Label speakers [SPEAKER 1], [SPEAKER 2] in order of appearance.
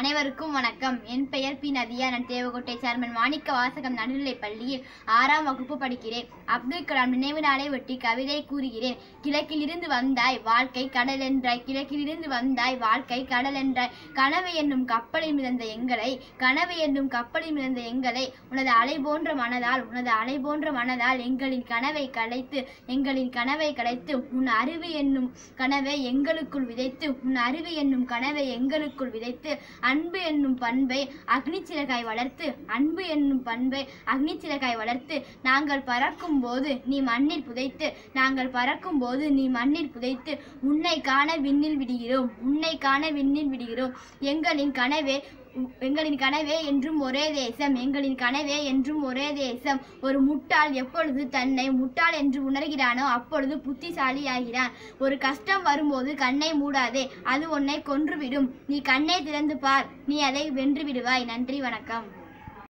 [SPEAKER 1] அனைவருக்கும் வணக்கம் என் பெயர் பி நதியா நான் தேவகோட்டை சேர்மன் மாணிக்க வாசகம் நடுநிலைப் பள்ளியில் ஆறாம் வகுப்பு படிக்கிறேன் அப்துல் கலாம் நினைவு நாளை ஒட்டி கவிதை கூறுகிறேன் கிழக்கிலிருந்து வந்தாய் வாழ்க்கை கடல் என்றாய் கிழக்கிலிருந்து வந்தாய் வாழ்க்கை கடல் என்றாய் கனவு என்னும் கப்பலில் மிதந்த எங்களை கனவு என்னும் கப்பலில் மிதந்த எங்களை உனது அலை போன்ற மனதால் உனது அலை போன்ற மனதால் எங்களின் கனவை கலைத்து எங்களின் கனவை கலைத்து உன் அறிவு என்னும் கனவை எங்களுக்குள் விதைத்து உன் அறிவு என்னும் கனவை எங்களுக்குள் விதைத்து அன்பு என்னும் பண்பை அக்னி சிறகாய் வளர்த்து அன்பு என்னும் பண்பை அக்னி சிறகாய் வளர்த்து நாங்கள் பறக்கும் போது நீ மண்ணில் புதைத்து நாங்கள் பறக்கும் போது நீ மண்ணில் புதைத்து உன்னை காண விண்ணில் விடுகிறோம் உன்னை காண விண்ணில் விடுகிறோம் எங்களின் கனவே எங்களின் கனவே என்றும் ஒரே தேசம் எங்களின் கனவே என்றும் ஒரே தேசம் ஒரு முட்டாள் எப்பொழுது தன்னை முட்டாள் என்று உணர்கிறானோ அப்பொழுது புத்திசாலியாகிறான் ஒரு கஷ்டம் வரும்போது கண்ணை மூடாதே அது உன்னை கொன்றுவிடும் நீ கண்ணை திறந்து பார் நீ அதை வென்று விடுவாய் நன்றி வணக்கம்